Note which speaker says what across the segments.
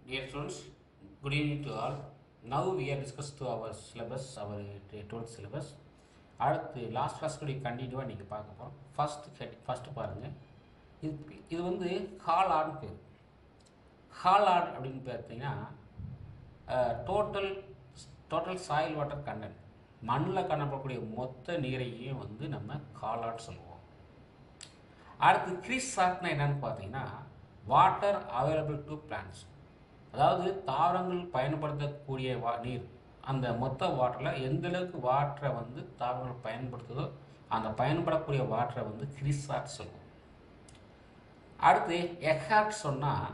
Speaker 1: Dear students, good evening to all. Now we are discussed to our syllabus, our uh, 12th syllabus. அடுத்து last கிளாஸ்க்குடைய கண்டினியூவாக நீங்கள் பார்க்க போகிறோம் ஃபஸ்ட் ஹெட் ஃபஸ்ட்டு பாருங்கள் இது இது வந்து ஹால் ஆர்னு பேர் ஹால் ஆர்ட் அப்படின்னு பார்த்தீங்கன்னா total total soil water content மண்ணில் காணப்படக்கூடிய மொத்த நீரையும் வந்து நம்ம ஹால் ஆர்ட் சொல்லுவோம் அடுத்து கிறிஸ் சாட்னா என்னன்னு பார்த்தீங்கன்னா வாட்டர் அவைலபிள் டு பிளான்ஸ் அதாவது தாவரங்கள் பயன்படுத்தக்கூடிய வா நீர் அந்த மொத்த வாட்டரில் எந்த அளவுக்கு வாட்டரை வந்து தாவரங்கள் பயன்படுத்துதோ அந்த பயன்படக்கூடிய வாட்டரை வந்து கிறிசாட் சொல்லுவோம் அடுத்து எஹாட் சொன்னால்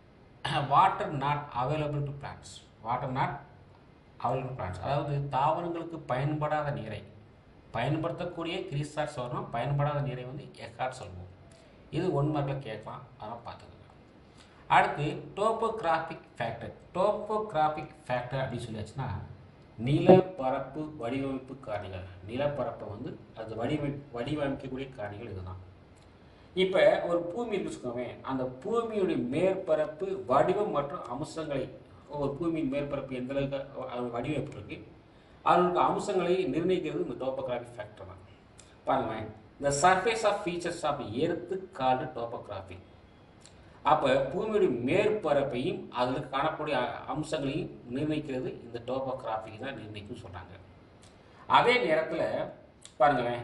Speaker 1: water not available to plants water not available plants அதாவது தாவரங்களுக்கு பயன்படாத நீரை பயன்படுத்தக்கூடிய கிறிஸ்டாட் சொல்லணும் பயன்படாத நீரை வந்து எக்காட் சொல்லுவோம் இது ஒன் மார்க்கில் கேட்கலாம் அதெல்லாம் பார்த்துக்கோங்க அடுத்து டோப்போகிராஃபிக் ஃபேக்டர் டோப்போகிராஃபிக் ஃபேக்டர் அப்படின்னு சொல்லியாச்சுன்னா நிலப்பரப்பு வடிவமைப்பு காரணிகள் நிலப்பரப்பை வந்து அது வடிவமை வடிவமைக்கக்கூடிய காரணிகள் இதுதான் இப்போ ஒரு பூமி இருக்கு வச்சுக்கோங்க அந்த பூமியுடைய மேற்பரப்பு வடிவம் மற்றும் அம்சங்களை ஒரு பூமியின் மேற்பரப்பு எந்த அளவுக்கு அது வடிவமைப்பு இருக்கு அதனுடைய அம்சங்களை நிர்ணயிக்கிறது இந்த டோப்போகிராஃபிக் ஃபேக்டர் தான் பாருங்களேன் இந்த surface of features of earth called topography அப்போ பூமியுடைய மேற்பரப்பையும் அதில் காணக்கூடிய அம்சங்களையும் நிர்ணயிக்கிறது இந்த டோப்போகிராஃபிக் தான் நிர்ணயிக்கும் சொல்கிறாங்க அதே நேரத்தில் பாருங்களேன்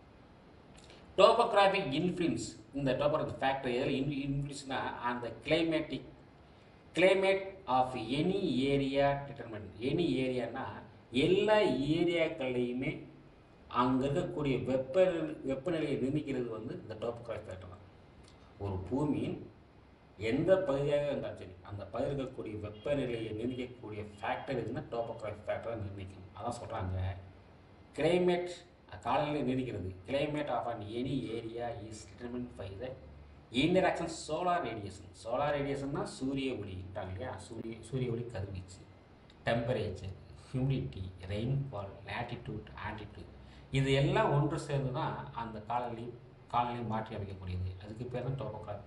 Speaker 1: டோப்போகிராஃபிக் இன்ஃப்ளூன்ஸ் இந்த டோப்போகிராஃபிக் ஃபேக்டர் எதில் இன் இன்ஃப்ளூன்ஸ்னா அந்த climatic climate of any area determined any ஏரியானா எல்லா ஏரியாக்கள்லையுமே அங்கே இருக்கக்கூடிய வெப்ப வெப்பநிலையை நிர்ணயிக்கிறது வந்து இந்த டோப்போகிராஃபிக் ஃபேக்டர் தான் ஒரு பூமியின் எந்த பகுதியாக இருந்தாலும் சரி அந்த பகுதியில் இருக்கக்கூடிய வெப்பநிலையை நிர்ணயிக்கக்கூடிய ஃபேக்டர் எதுனா டோப்போகிராஃபிக் ஃபேக்டர் நிர்ணயிக்கும் அதான் சொல்கிறாங்க கிளைமேட் காலநிலை நிர்ணயிக்கிறது climate of an any area is determined by the interaction solar radiation solar ரேடியேஷன்னா சூரிய ஒளிட்டாங்க இல்லையா சூரிய சூரிய ஒளி கதிர்வீச்சு temperature humidity rainfall latitude altitude இது எல்லாம் ஒன்று சேர்ந்து தான் அந்த காலநிலை காலநிலை மாற்றி அமைக்கக்கூடியது அதுக்கு பேர் தான் topography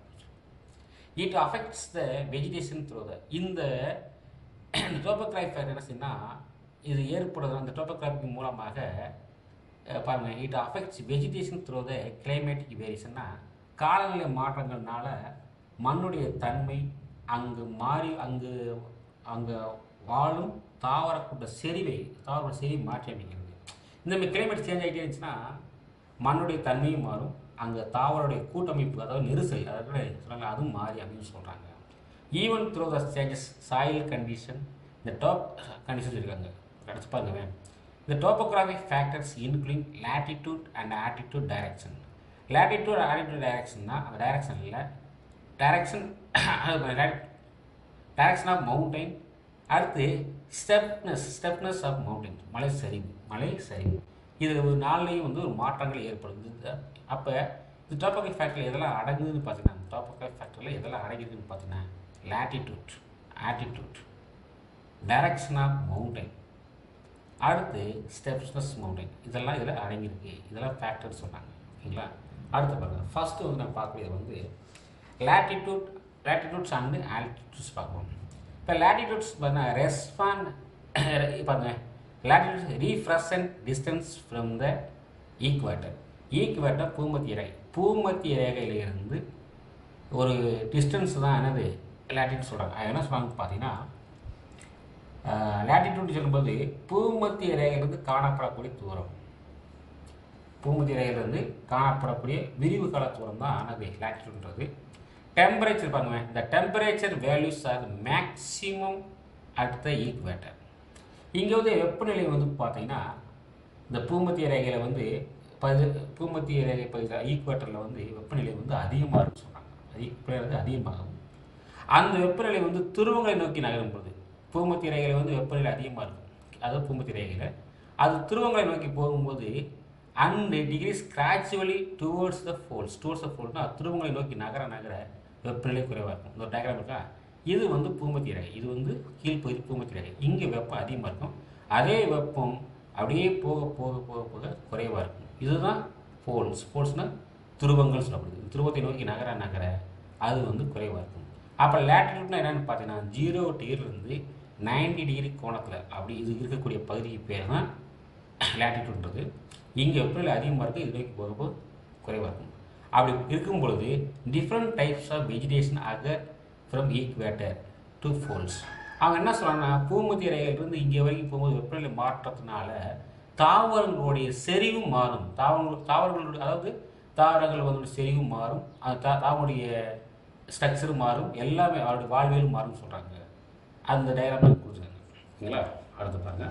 Speaker 1: it affects the vegetation through the இந்த டோப்போகிராஃபி என்ன செய்யணும்னா இது ஏற்படுறது அந்த டோப்போகிராஃபி மூலமாக பாருங்கள் it affects vegetation through the climatic வேரியேஷன்னா காலநிலை மாற்றங்கள்னால மண்ணுடைய தன்மை அங்கு மாறி அங்கு அங்கே வாழும் தாவரக்கூட்ட செறிவை தாவர செறிவை மாற்றி அமைக்கிறது இந்த மாதிரி கிளைமேட் சேஞ்ச் ஆகிட்டே இருந்துச்சுன்னா மண்ணுடைய தன்மையும் மாறும் அங்கே தாவருடைய கூட்டமைப்பு அதாவது நெரிசல் அதாவது சொல்கிறாங்க அதுவும் மாறி அப்படின்னு சொல்கிறாங்க even through the changes soil condition இந்த டாப் கண்டிஷன் இருக்காங்க கிடச்சி பாருங்க இந்த topographic factors including latitude and attitude direction latitude attitude டைரக்ஷன்னா அந்த டைரக்ஷன் இல்லை டைரக்ஷன் டைரக்ஷன் ஆஃப் மவுண்டைன் அடுத்து ஸ்டெப்னஸ் ஸ்டெப்னஸ் ஆஃப் மவுண்டைன் மலை சரிவு மலை சரிவு இது ஒரு நாள்லேயும் வந்து ஒரு மாற்றங்கள் ஏற்படுது அப்போ இந்த டோப்போகிராஃபிக் ஃபேக்டரில் எதெல்லாம் அடங்குதுன்னு பார்த்தீங்கன்னா டோப்போகிராஃபிக் ஃபேக்டரியில் எதெல்லாம் அடங்குதுன்னு பார்த்தீங்கன்னா latitude attitude direction of mountain அடுத்து ஸ்டெப்ஸ்னஸ் மவுண்டைன் இதெல்லாம் இதில் அடங்கியிருக்கு இதெல்லாம் ஃபேக்டர் சொன்னாங்க ஓகேங்களா அடுத்து பாருங்கள் ஃபஸ்ட்டு வந்து நம்ம பார்க்கக்கூடியது வந்து லேட்டிடியூட் லேட்டிடியூட்ஸ் அண்டு ஆல்டிடியூட்ஸ் பார்க்கணும் இப்போ லேட்டிடியூட்ஸ் பார்த்தீங்கன்னா ரெஸ்பாண்ட் பாருங்க லேட்டிடியூட்ஸ் represent distance from the equator equator பூமத்திய ரேகை பூமத்திய ரேகையிலிருந்து ஒரு டிஸ்டன்ஸ் தான் என்னது லேட்டிடியூட் சொல்கிறாங்க அது என்ன சொல்கிறாங்க பார்த்தீங்கன்னா லேட்டிடியூட் சொல்லும்போது பூமத்திய ரேகையிலிருந்து காணப்படக்கூடிய தூரம் பூமத்திய ரேகையிலிருந்து காணப்படக்கூடிய விரிவு கால தூரம் தான் ஆனது லேட்டிடியூட்ன்றது டெம்பரேச்சர் பாருங்க இந்த temperature values are maximum at the equator இங்கே வந்து வெப்பநிலை வந்து பார்த்தீங்கன்னா இந்த பூமத்திய ரேகையில் வந்து பது பூமத்திய ரேகை பகுதியில் ஈக்குவேட்டரில் வந்து வெப்பநிலை வந்து அதிகமாக இருக்குன்னு சொன்னாங்க வெப்பநிலை வந்து அதிகமாகும் அந்த வெப்பநிலை வந்து துருவங்களை நோக்கி நகரும் பொழுது பூமத்திய ரேகையில் வந்து வெப்பநிலை அதிகமாக இருக்கும் அதாவது பூமத்திய ரேகையில் அது துருவங்களை நோக்கி போகும்போது and degrees gradually towards the poles towards the ஃபோல்ஸ்னா துருவங்களை நோக்கி நகர நகர வெப்பநிலை குறைவாக இருக்கும் இந்த டயக்ராம் இருக்கா இது வந்து பூமத்திய ரேகை இது வந்து கீழ்ப்பகுதி பூமத்திய ரேகை இங்கே வெப்பம் அதிகமாக இருக்கும் அதே வெப்பம் அப்படியே போக போக போக போக குறைவாக இருக்கும் இதுதான் போல்ஸ் போல்ஸ்னால் துருவங்கள் சொல்லப்படுது துருவத்தை நோக்கி நகர நகர அது வந்து குறைவாக இருக்கும் அப்போ லேட்டிடியூட்னா என்னென்னு பார்த்தீங்கன்னா ஜீரோ டிகிரிலேருந்து நைன்டி டிகிரி கோணத்தில் அப்படி இது இருக்கக்கூடிய பகுதிக்கு பேர் தான் லேட்டிடியூட்ன்றது இங்கே வெப்பநிலை அதிகமாக இருக்குது இது நோக்கி போகிறப்போ குறைவாக இருக்கும் அப்படி இருக்கும் பொழுது டிஃப்ரெண்ட் டைப்ஸ் ஆஃப் வெஜிடேஷன் ஆக ஃப்ரம் ஈக்வேட்டர் டு ஃபோல்ஸ் அவங்க என்ன சொல்கிறாங்கன்னா பூமத்திய ரயிலிருந்து இங்கே வரைக்கும் போகும்போது வெப்பநிலை மாற்றத்தினால தாவரங்களுடைய செறிவு மாறும் தாவரங்கள் தாவரங்களுடைய அதாவது தாவரங்கள் வந்து செறிவு மாறும் அந்த தா தாவரங்களுடைய ஸ்ட்ரக்சர் மாறும் எல்லாமே அவருடைய வாழ்வியல் மாறும்னு சொல்கிறாங்க அந்த டயக்ராம் கொடுத்துருக்காங்க ஓகேங்களா அடுத்து பாருங்க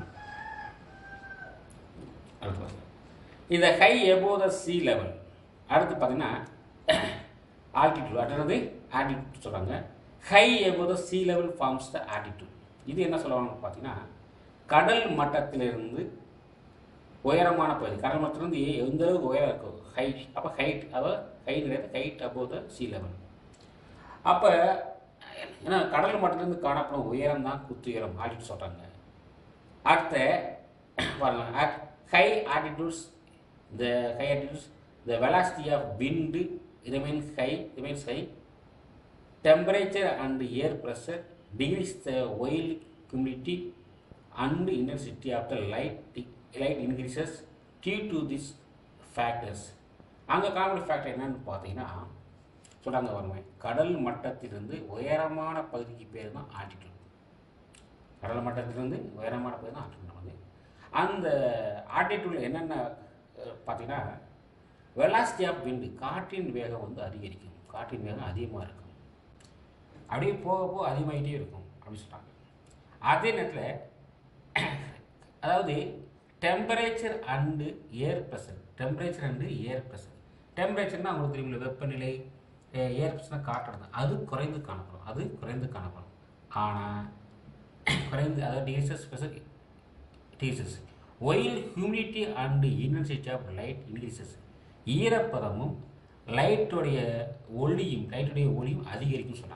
Speaker 1: அடுத்து பாருங்க இந்த high above the sea level அடுத்து பார்த்தீங்கன்னா ஆல்டிடியூட் அடுத்தது ஆல்டிடியூட் சொல்கிறாங்க high above the sea level forms the altitude இது என்ன சொல்லுவாங்கன்னு பார்த்தீங்கன்னா கடல் மட்டத்திலிருந்து உயரமான பகுதி கடல் மட்டத்திலிருந்து எ- எந்த அளவுக்கு உயரம் இருக்கும் ஹைட் அப்போ ஹைட் அதாவது ஹைட் கிடையாது height above the sea level அப்போ ஏன்னா கடல் மட்டத்திலிருந்து காணப்படும் உயரம் தான் குத்துயரம் ஆல்டிடியூட் சொல்கிறாங்க அடுத்த பாருங்க high altitudes the high altitudes the velocity of wind remains high remains high temperature and air pressure decrease the oil humidity and intensity of the light light increases due to these factors அங்கே காமெடி factor என்னன்னு பார்த்தீங்கன்னா சொல்கிறாங்க வருவேன் கடல் மட்டத்திலிருந்து உயரமான பகுதிக்கு பேர் தான் ஆல்டிடியூட் கடல் மட்டத்திலிருந்து உயரமான பகுதி தான் ஆல்டிடியூட் வந்து அந்த ஆல்டிடியூடில் என்னென்ன அஹ், பார்த்தீங்கன்னா வெலாசிட்டி ஆஃப் விண்டு காற்றின் வேகம் வந்து அதிகரிக்கும் காற்றின் வேகம் அதிகமாக இருக்கும் அப்படியே போக போக அதிகமாகிட்டே இருக்கும் அப்படின்னு சொல்கிறாங்க அதே நேரத்தில் அதாவது temperature and air pressure temperature and air pressure டெம்பரேச்சர்னா உங்களுக்கு தெரியுமில்ல வெப்பநிலை ஏர் ப்ரெஷர்னா காட்டுறது அது குறைந்து காணப்படும் அது குறைந்து காணப்படும் ஆனால் குறைந்து அதாவது decreases pressure decreases while humidity and intensity of light increases ஈரப்பதமும் லைட்டுடைய ஒளியும் லைட்டுடைய ஒளியும் அதிகரிக்கும் சொன்னாங்க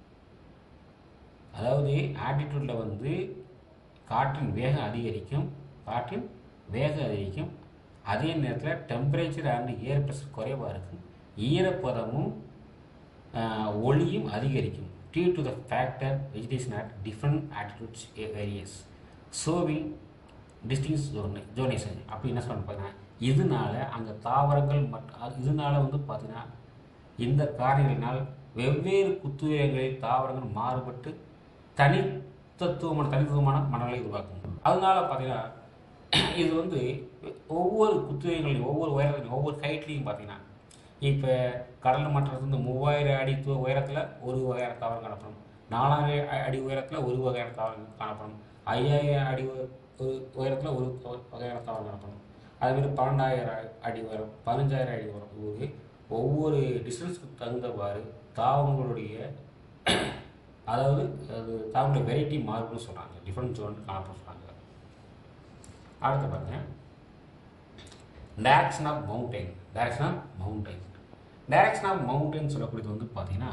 Speaker 1: அதாவது ஆட்டிடியூடில் வந்து காற்றின் வேகம் அதிகரிக்கும் காற்றின் வேகம் அதிகரிக்கும் அதே நேரத்தில் டெம்பரேச்சர் அண்ட் ஏர் ப்ரெஷர் குறைவாக இருக்கும் ஈரப்பதமும் ஆஹ், ஒளியும் அதிகரிக்கும் due to the factor vegetation at different altitudes various showing distinct zone zonation அப்படி என்ன சொல்ல பார்த்தீங்கன்னா இதனால அங்கே தாவரங்கள் மற்றும் அது- இதனால வந்து பார்த்தீங்கன்னா இந்த காரணிகளினால் வெவ்வேறு குத்துயரங்களில் தாவரங்கள் மாறுபட்டு தனித்தத்துவமான தனித்துவமான மனநிலை உருவாக்கும் அதனால பார்த்தீங்கன்னா இது வந்து ஒவ்வொரு குத்துயரங்களையும் ஒவ்வொரு உயரத்துலையும் ஒவ்வொரு ஹைட்லையும் பார்த்தீங்கன்னா இப்போ கடல் மட்டத்திலிருந்து மூவாயிரம் அடி து- உயரத்தில் ஒரு வகையான தாவரம் காணப்படும் நாலாயிரம் அ- அடி உயரத்தில் ஒரு வகையான தாவரம் காணப்படும் ஐயாயிரம் அடி உ- ஒரு உயரத்தில் ஒரு தொ- வகையான தாவரம் காணப்படும் அதுமாரி பன்னெண்டாயிரம் அ- அடி உயரம் பதினஞ்சாயிரம் அடி உயரம் ஒரு ஒவ்வொரு டிஸ்டன்ஸ்க்கு தகுந்தவாறு தாவரங்களுடைய அதாவது அது தாவரங்களுடைய வெரைட்டி மாறுபடும் சொல்கிறாங்க டிஃப்ரெண்ட் ஜோன் காணப்படும் சொல்கிறாங்க அடுத்து பாருங்க direction of mountain direction of mountain direction of mountain சொல்லக்கூடியது வந்து பார்த்தீங்கன்னா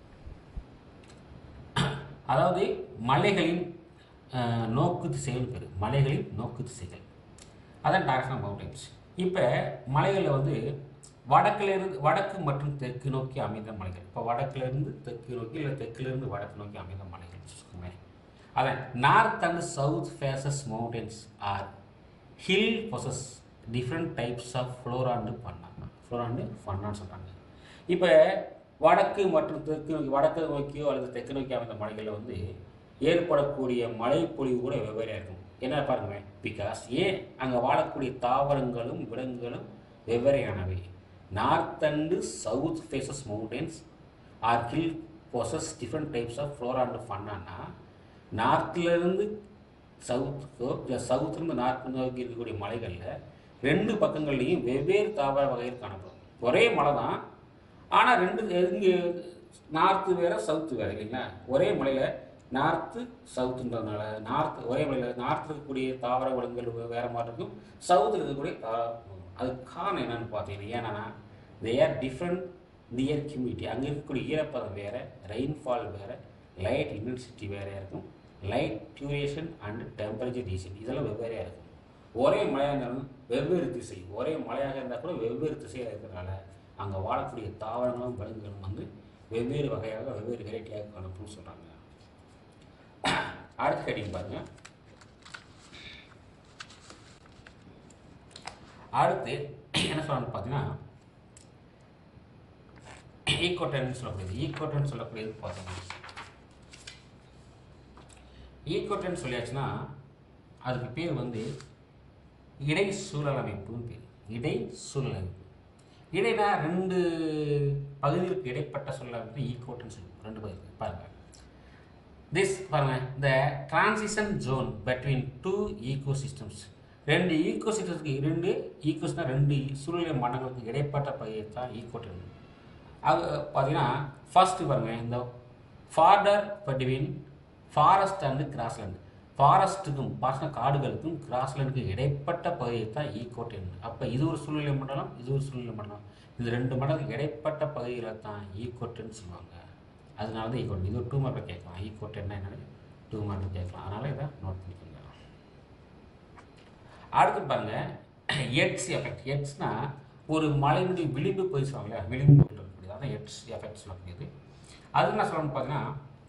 Speaker 1: அதாவது மலைகளின் அஹ், நோக்கு திசைகள் பேர் மலைகளின் நோக்கு திசைகள் அதான் டைரக்ஷன் ஆஃப் மவுண்டைன்ஸ் இப்போ மலைகளில் வந்து வடக்கிலிருந்து வடக்கு மற்றும் தெற்கு நோக்கி அமைந்த மலைகள் இப்போ வடக்கிலிருந்து தெற்கு நோக்கி இல்லை தெற்கிலிருந்து வடக்கு நோக்கி அமைந்த மலைகள் வச்சுக்கோங்களேன் அதான் north and south faces mountains or hill possess different types of flora and பண்ணாங்க ஃப்ளோராண்டு ஃபன்னான்னு சொல்கிறாங்க இப்போ வடக்கு மற்றும் தெற்கு நோக்கி வடக்கு நோக்கியோ அல்லது தெற்கு நோக்கி அமைந்த மலைகளில் வந்து ஏற்படக்கூடிய மழைப்பொழிவு கூட வெவ்வேறையாக இருக்கும் என்ன பாருங்க பிகாஸ் ஏன் அங்கே வாழக்கூடிய தாவரங்களும் விலங்குகளும் வெவ்வேறையானவை north and south faces mountains or hill possess different types of flora and ஃபன்னானா நார்த்லேருந்து சவுத்துக்கோ இல்லை சவுத்துலேருந்து நார்த் நோக்கி இருக்கக்கூடிய மலைகளில் ரெண்டு பக்கங்கள்லேயும் வெவ்வேறு தாவர வகைகள் காணப்படும் ஒரே மலை தான் ஆனால் ரெண்டு இங்கே நார்த்து வேற சவுத்து வேற இல்லைங்களா ஒரே மலையில் நார்த்து சவுத்துன்றதுனால நார்த் ஒரே மலையில் நார்த்தில் இருக்கக்கூடிய தாவர விலங்குகள் வேற மாதிரி இருக்கும் சவுத்தில் இருக்கக்கூடிய தாவர அதுக்கு காரணம் என்னன்னு பார்த்தீங்கன்னா ஏன்னா they are different near humidity அங்கே இருக்கக்கூடிய ஈரப்பதம் வேறு ரெயின்ஃபால் வேறு லைட் இன்டென்சிட்டி வேறையாக இருக்கும் லைட் டியூரேஷன் அண்ட் டெம்பரேச்சர் டீசன் இதெல்லாம் வெவ்வேறையாக இருக்கும் ஒரே மலையாக இருந்தாலும் வெவ்வேறு திசை ஒரே மலையாக இருந்தால் கூட வெவ்வேறு திசையாக இருக்கிறதுனால அங்கே வாழக்கூடிய தாவரங்களும் விலங்குகளும் வந்து வெவ்வேறு வகையாக வெவ்வேறு வெரைட்டியாக காணப்படும்னு சொல்கிறாங்க அடுத்த ஹெட்டிங் பாருங்க அடுத்து என்ன சொல்கிறாங்க பார்த்தீங்கன்னா ஈக்கோட்டன் சொல்லக்கூடியது ஈக்கோட்டன் சொல்லக்கூடியது பார்த்தீங்கன்னா ஈக்கோட்டன் சொல்லியாச்சுன்னா அதுக்கு பேர் வந்து இடை சூழல் அமைப்புன்னு பேர் இடை சூழல் அமைப்பு இடைனா ரெண்டு பகுதிகளுக்கு இடைப்பட்ட சூழல் அமைப்பு ஈக்கோட்டன் சொல்லுவோம் ரெண்டு பகுதி பாருங்க திஸ் பாருங்க இந்த transition zone between two ecosystems ரெண்டு ஈகோ சிஸ்டம்ஸ்க்கு ரெண்டு ஈகோஸ்னா ரெண்டு சூழ்நிலை மண்டலங்களுக்கு இடைப்பட்ட பகுதியை தான் ஈக்கோட்டன் அது பார்த்தீங்கன்னா ஃபர்ஸ்ட் பாருங்க இந்த border between forest and grassland ஃபாரஸ்ட்டுக்கும் பாசன காடுகளுக்கும் கிராஸ்லேண்டுக்கும் இடைப்பட்ட பகுதியை தான் ஈக்கோட்டன் அப்போ இது ஒரு சூழ்நிலை மண்டலம் இது ஒரு சூழ்நிலை மண்டலம் இது ரெண்டு மண்டலத்துக்கு இடைப்பட்ட பகுதிகளை தான் ஈக்கோட்டன் சொல்லுவாங்க அதனால தான் ஈக்கோட்டன் இது ஒரு டூ மார்க்கில் கேட்கலாம் ஈக்கோட்டன் என்னன்னு டூ மார்க்கில் கேட்கலாம் அதனால் இதை நோட் பண்ணிக்கோங்க அடுத்து பாருங்க எட்ஸ் எஃபெக்ட் எட்ஸ்னா ஒரு மலையினுடைய விளிம்பு போய் சொல்லுவாங்க விளிம்பு இருக்கக்கூடியது அதான் எட்ஸ் எஃபெக்ட் சொல்லக்கூடியது அது என்ன சொல்லணும்னு பார்த்தீங்கன்னா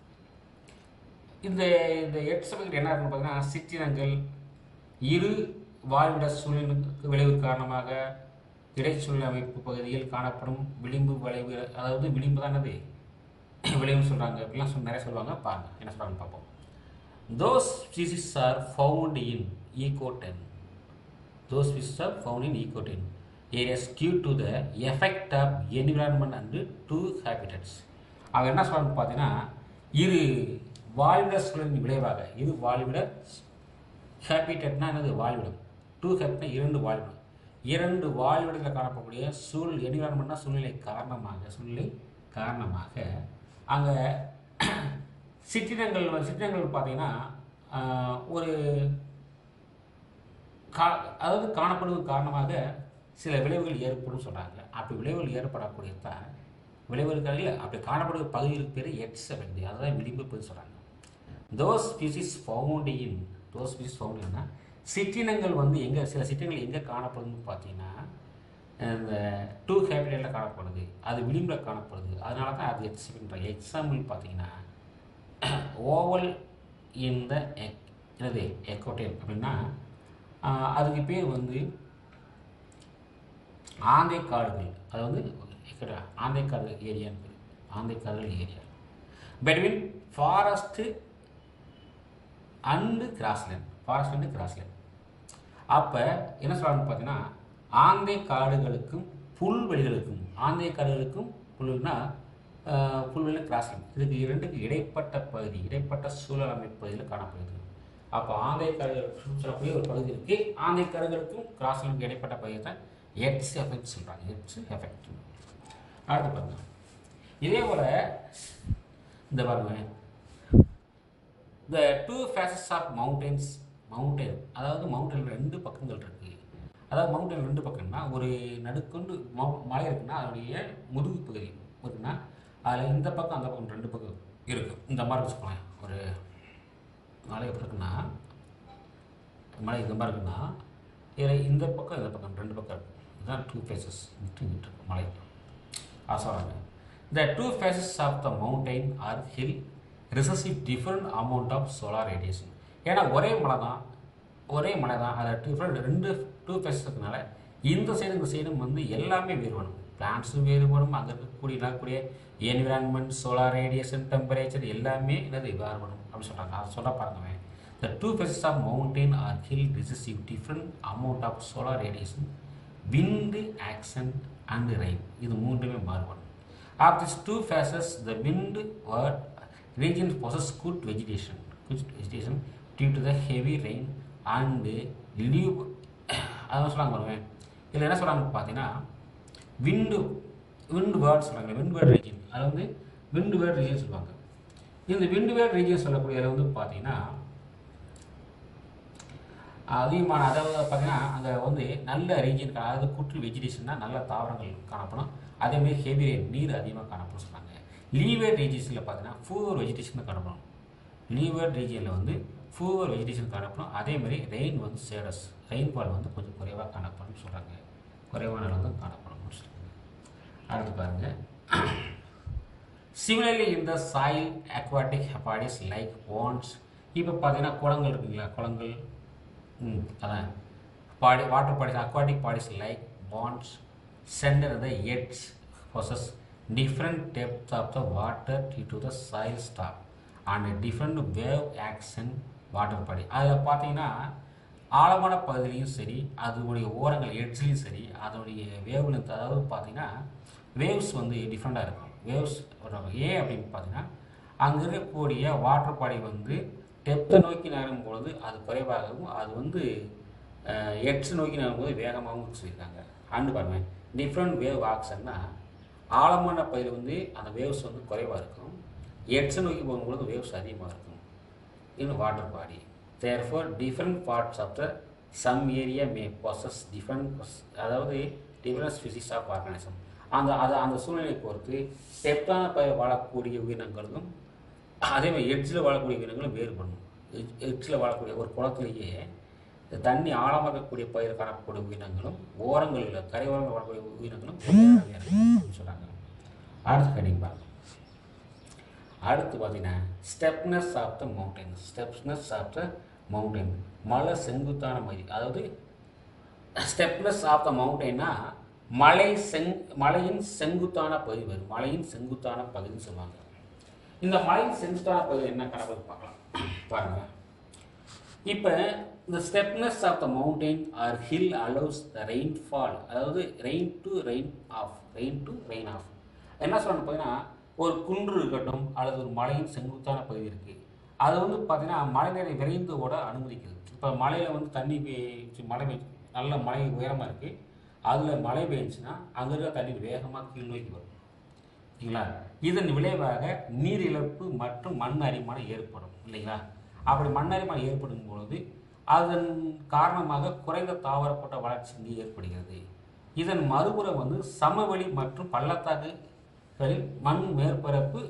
Speaker 1: இந்த இந்த எட்ஸ் எஃபெக்ட் என்ன இருக்குன்னு பார்த்தீங்கன்னா சிற்றினங்கள் இரு வாழ்விட சூழ்நிலைக்கு விளைவு காரணமாக இடைச்சூழல் அமைப்பு பகுதியில் காணப்படும் விளிம்பு விளைவு அதாவது விளிம்பு தான் என்னது விளைவுன்னு சொல்கிறாங்க அப்படிலாம் சொல்லி நிறைய சொல்லுவாங்க பாருங்க என்ன சொல்கிறாங்கன்னு பார்ப்போம் those species are found in ecotone those species are found in ecotone areas due to the effect of environment and two habitats அவங்க என்ன சொல்றாங்க பார்த்தீங்கன்னா இரு வாழ்விட சூழலின் விளைவாக இது வாழ்விட ஹேபிட்டட்னா என்னது வாழ்விடம் டூ ஹேபிட்னா இரண்டு வாழ்விடம் இரண்டு வாழ்விடத்தில் காணப்படக்கூடிய சூழ் என்விரான்மெண்ட்னா சூழ்நிலை காரணமாக சூழ்நிலை காரணமாக அங்கே சிற்றினங்கள் வந்து- சிற்றினங்கள் பார்த்தீங்கன்னா ஆஹ், ஒரு கா அதாவது காணப்படுவது காரணமாக சில விளைவுகள் ஏற்படும் சொல்கிறாங்க அப்படி விளைவுகள் ஏற்படக்கூடியது தான் விளைவுகள் இல்லை அப்படி காணப்படுற பகுதிகளுக்கு பேர் எட்ஸ் வெண்டி அதுதான் விளிம்பு போய் சொல்கிறாங்க those species found in those species found இன்னா சிற்றினங்கள் வந்து எங்கே சில சிற்றினங்கள் எங்கே காணப்படுதுன்னு பார்த்தீங்கன்னா இந்த டூ ஹேபிடேட்டில் காணப்படுது அது விளிம்பில் காணப்படுது அதனால தான் அது எட்ஸ் அப்படின்ற எக்ஸாம்பிள் பார்த்தீங்கன்னா ஓவல் இன் த எக் என்னது எக்கோட்டேல் அப்படின்னா ஆஹ், அதுக்கு பேர் வந்து ஆந்தை காடுகள் அது வந்து எக்கடா ஆந்தை காடு ஏரியான்னு பேர் ஆந்தை காடுகள் area between forest and grassland forest and grassland அப்போ என்ன சொல்கிறாங்கன்னு பார்த்தீங்கன்னா ஆந்தை காடுகளுக்கும் புல்வெளிகளுக்கும் ஆந்தை காடுகளுக்கும் புல்வெளினா ஆஹ், புல்வெளி கிராஸ்லேண்ட் இதுக்கு இரண்டுக்கு இடைப்பட்ட பகுதி இடைப்பட்ட சூழல் அமைப்பு பகுதியில் காணப்படுகிறது அப்போ ஆந்தை காடுகள் சொல்லக்கூடிய ஒரு பகுதி இருக்கு ஆந்தை காடுகளுக்கும் கிராஸ்லேண்டுக்கு இடைப்பட்ட பகுதியை தான் எட்ஸ் எஃபெக்ட் சொல்கிறாங்க எட்ஸ் எஃபெக்ட் அடுத்து பாருங்க இதே போல் இந்த பாருங்க the two faces of mountains mountain அதாவது மவுண்டன் ரெண்டு பக்கங்கள் இருக்கு அதாவது மவுண்டன் ரெண்டு பக்கம்னா ஒரு நடுக்கொண்டு ம- மலை இருக்குன்னா அதனுடைய முதுகு பகுதி இருக்குன்னா அதில் இந்த பக்கம் அந்த பக்கம் ரெண்டு பக்கம் இருக்கு இந்த மாதிரி வச்சுக்கோங்களேன் ஒரு மலை எப்படி இருக்குன்னா மலை இந்த மாதிரி இருக்குன்னா இதில் இந்த பக்கம் இந்த பக்கம் ரெண்டு பக்கம் இருக்கு இதுதான் டூ ஃபேஸஸ் இங்கிட்டு இங்கிட்டு இருக்கு மலை ஆசாராங்க the two faces of the mountain or hill receive different amount of solar radiation ஏன்னா ஒரே மலை தான் ஒரே மலை தான் அதில் டிஃப்ரெண்ட் ரெண்டு டூ ஃபேஸஸ் இருக்கனால இந்த சைடு இந்த சைடும் வந்து எல்லாமே வேறுபடும் பிளான்ட்ஸும் வேறுபடும் அங்கே இருக்கக்கூடிய இருக்கக்கூடிய என்விரான்மெண்ட் சோலார் ரேடியேஷன் டெம்பரேச்சர் எல்லாமே என்னது வேறுபடும் அப்படின்னு சொல்கிறாங்க அதை சொல்ல பாருங்க the two faces of mountain or hill receive different amount of solar radiation wind action and rain இது மூன்றுமே மாறுபடும் Of these two phases, the wind word region possess good vegetation, good vegetation due to the heavy rain and leaf. அதான் சொல்லுவாங்க பாருங்க இதில் என்ன சொல்கிறாங்க பார்த்தீங்கன்னா விண்டு விண்டு வேர்ட் சொல்கிறாங்க விண்டு வேர்ட் ரீஜன் அது வந்து விண்டு வேர்ட் ரீஜன் சொல்லுவாங்க இந்த விண்டு வேர்ட் ரீஜன் சொல்லக்கூடியதில் வந்து பார்த்தீங்கன்னா அதிகமான அதாவது பார்த்தீங்கன்னா அங்கே வந்து நல்ல ரீஜன் அதாவது குற்று வெஜிடேஷன்னா நல்ல தாவரங்கள் காணப்படும் அதேமாதிரி ஹெவி ரெயின் நீர் அதிகமாக காணப்படும் சொன்னாங்க லீவேட் ரீஜன்ஸில் பார்த்தீங்கன்னா ஃபூவர் வெஜிடேஷன் காணப்படும் லீவேட் ரீஜனில் வந்து ஃபூவர் வெஜிடேஷன் காணப்படும் அதேமாதிரி ரெயின் வந்து சேடஸ் ரெயின்ஃபால் வந்து கொஞ்சம் குறைவாக காணப்படும் சொல்கிறாங்க குறைவான அளவு தான் காணப்படும் சொல்கிறாங்க அடுத்து பாருங்கள் சிமிலர்லி இந்த soil aquatic bodies like ponds இப்போ பார்த்தீங்கன்னா குளங்கள் இருக்குங்களா குளங்கள் ம் அதான் body water bodies aquatic bodies like ponds centre the edges possess different depth of the water due to the soil stock and different wave action water body அதில் பார்த்தீங்கன்னா ஆழமான பகுதியிலையும் சரி அதனுடைய ஓரங்கள் எட்ஜ்லேயும் சரி அதனுடைய வேவ் லென்த் அதாவது பார்த்தீங்கன்னா வேவ்ஸ் வந்து டிஃப்ரெண்ட்டாக இருக்கும் வேவ்ஸ் ஏன் அப்படின்னு பார்த்தீங்கன்னா அங்கே இருக்கக்கூடிய வாட்டர் பாடி வந்து டெப்த்தை நோக்கி நகரும் பொழுது அது குறைவாகவும் அது வந்து எட்ஸ் நோக்கி நகரும்போது வேகமாகவும் சொல்லியிருக்காங்க அண்டு பாருங்க டிஃப்ரெண்ட் வேவ் ஆக்ஷன்னா ஆழமான பயிர் வந்து அந்த வேவ்ஸ் வந்து குறைவாக இருக்கும் எட்ஸை நோக்கி போகும்பொழுது வேவ்ஸ் அதிகமாக இருக்கும் இன்னும் water body therefore different parts of the same area may possess different அதாவது டிஃப்ரெண்ட் ஸ்பீசிஸ் ஆஃப் ஆர்கானிசம் அந்த அது அந்த சூழ்நிலையை பொறுத்து டெப்தான பயிர் வாழக்கூடிய உயிரினங்களும் அதே மாதிரி எட்ஜில் வாழக்கூடிய உயிரினங்களும் வேறுபடும் எட்ஜில் வாழக்கூடிய ஒரு குளத்திலேயே தண்ணி ஆழமாக இருக்கக்கூடிய பயிர் காணக்கூடிய உயிரினங்களும் ஓரங்களில் கரையோரங்கள் வாழக்கூடிய உயிரினங்களும் வேறு வேறு அப்படின்னு சொல்கிறாங்க அடுத்து ஹெடிங் பார்க்கலாம் அடுத்து பார்த்தீங்கன்னா steepness of the mountain steepness of the mountain மலை செங்குத்தான மதி அதாவது ஸ்டெப்னஸ் ஆஃப் த மவுண்டைன்னா மலை செங் மலையின் செங்குத்தான பகுதி வரும் மலையின் செங்குத்தான பகுதின்னு சொல்லுவாங்க இந்த மலையின் செங்குத்தான பகுதி என்ன கணக்கு பார்க்கலாம் பாருங்க இப்போ இந்த steepness of the mountain or hill allows the rainfall அதாவது rain to rain off rain to rain off என்ன சொல்லணும் பார்த்தீங்கன்னா ஒரு குன்று இருக்கட்டும் அல்லது ஒரு மலையின் செங்குத்தான பகுதி இருக்குது அது வந்து பார்த்தீங்கன்னா மழை நீரை விரைந்து ஓட அனுமதிக்குது இப்போ மலையில் வந்து தண்ணி பெய்ச்சு மழை பெய்ச்சு நல்ல மலை உயரமாக இருக்குது அதில் மழை பெய்ஞ்சுன்னா அங்கே இருக்க தண்ணீர் வேகமாக கீழ் நோக்கி வரும் இல்லைங்களா இதன் விளைவாக நீர் இழப்பு மற்றும் மண் அரிமானம் ஏற்படும் இல்லைங்களா அப்படி மண் அரிமானம் ஏற்படும் பொழுது அதன் காரணமாக குறைந்த தாவரப்பட்ட வளர்ச்சி இங்கே ஏற்படுகிறது இதன் மறுபுறம் வந்து சமவெளி மற்றும் பள்ளத்தாக்குகளில் மண் மேற்பரப்பு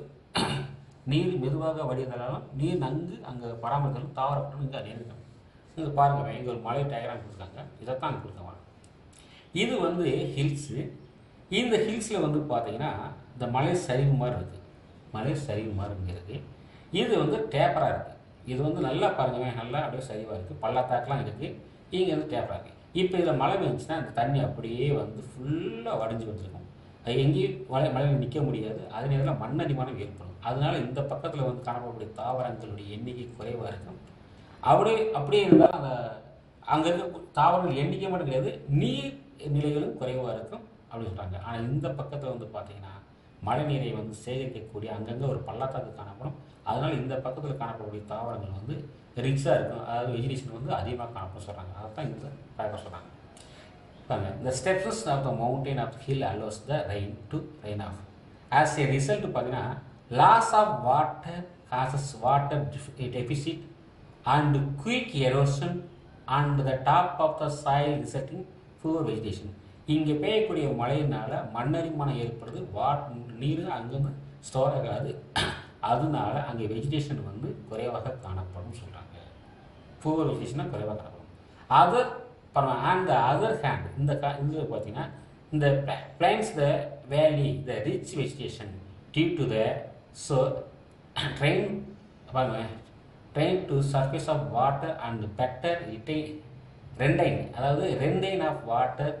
Speaker 1: நீர் மெதுவாக வடிவதாலும் நீர் நன்கு அங்கே பராமரித்தாலும் தாவரப்பட்டம் இங்கே நேரிடும் இங்கே பாருங்கள் இங்கே ஒரு மலை டயக்ராம் கொடுத்துருக்காங்க இதைத்தான் அங்கே கொடுத்துருக்காங்க இது வந்து ஹில்ஸு இந்த ஹில்ஸில் வந்து பார்த்தீங்கன்னா இந்த மலை சரிவு மாதிரி இருக்குது மலை சரிவு மாதிரி இருக்கிறது இது வந்து டேப்பராக இருக்குது இது வந்து நல்லா பாருங்க நல்லா அப்படியே சரிவாக இருக்குது பள்ளத்தாக்கெலாம் இருக்குது இங்கே வந்து டேப்பராக இருக்குது இப்போ இதில் மழை பெஞ்சுன்னா இந்த தண்ணி அப்படியே வந்து ஃபுல்லாக வடிஞ்சு வந்துருக்கும் அது எங்கேயும் மழை மழையில் நிற்க முடியாது அதே நேரத்தில் மண் அடிமானம் ஏற்படும் அதனால இந்த பக்கத்தில் வந்து காணப்படக்கூடிய தாவரங்களுடைய எண்ணிக்கை குறைவாக இருக்கும் அப்படியே அப்படியே இருந்தால் அந்த அங்கே இருக்க தாவரங்கள் எண்ணிக்கை மட்டும் கிடையாது நீர் நிலைகளும் குறைவாக இருக்கும் அப்படின்னு சொல்கிறாங்க ஆனால் இந்த பக்கத்தில் வந்து பார்த்தீங்கன்னா மழை நீரை வந்து சேகரிக்கக்கூடிய அங்கங்கே ஒரு பள்ளத்தாக்கு காணப்படும் அதனால் இந்த பக்கத்தில் காணப்படக்கூடிய தாவரங்கள் வந்து ரிச்சாக இருக்கும் அதாவது வெஜிடேஷன் வந்து அதிகமாக காணப்படும் சொல்கிறாங்க அதை தான் இந்த பேப்பர் சொல்கிறாங்க பாருங்க the steps of the mountain of the hill allows the rain to rain off as a result பார்த்தீங்கன்னா loss of water causes water def- deficit and quick erosion and the top of the soil resulting poor vegetation இங்கே பெய்யக்கூடிய மழையினால மண்ணரிமானம் ஏற்படுது what நீர் அங்கங்கே store ஆகாது அதனால அங்கே vegetation வந்து குறைவாக காணப்படும் சொல்கிறாங்க புவர் வெஜிடேஷனாக குறைவாக காணப்படும் அதர் பரவாயில்ல அண்ட் த அதர் ஹேண்ட் இந்த கா இது பார்த்தீங்கன்னா இந்த plains the valley the rich vegetation due to the so drain பாருங்க drain to surface of water and better இட்டை ரெண்டைன் அதாவது retain of water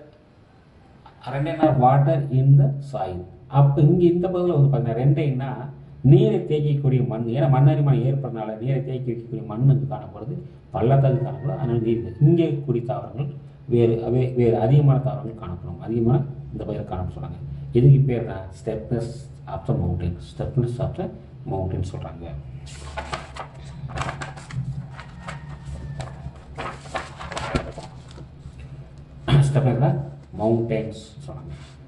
Speaker 1: retain of water in the soil அப்போ இங்கே இந்த பகுதியில் வந்து பார்த்தீங்கன்னா ரெண்டைன்னா நீரை தேய்க்கக்கூடிய மண் ஏன்னா மண்ணரிமானம் ஏற்படுறதுனால நீரை தேக்கி வைக்கக்கூடிய மண் இங்கே காணப்படுது பள்ளத்தாக்கு காணப்படும் அதனால் நீர் இங்கே இருக்கக்கூடிய தாவரங்கள் வேறு வே வேறு அதிகமான தாவரங்கள் காணப்படும் அதிகமான இந்த பயிர் காணப்படும் சொல்கிறாங்க இதுக்கு பேர் தான் steepness of the mountain steepness of the mountain சொல்கிறாங்க ஸ்டெப்னஸ் மவுண்டன்ஸ் சொல்கிறாங்க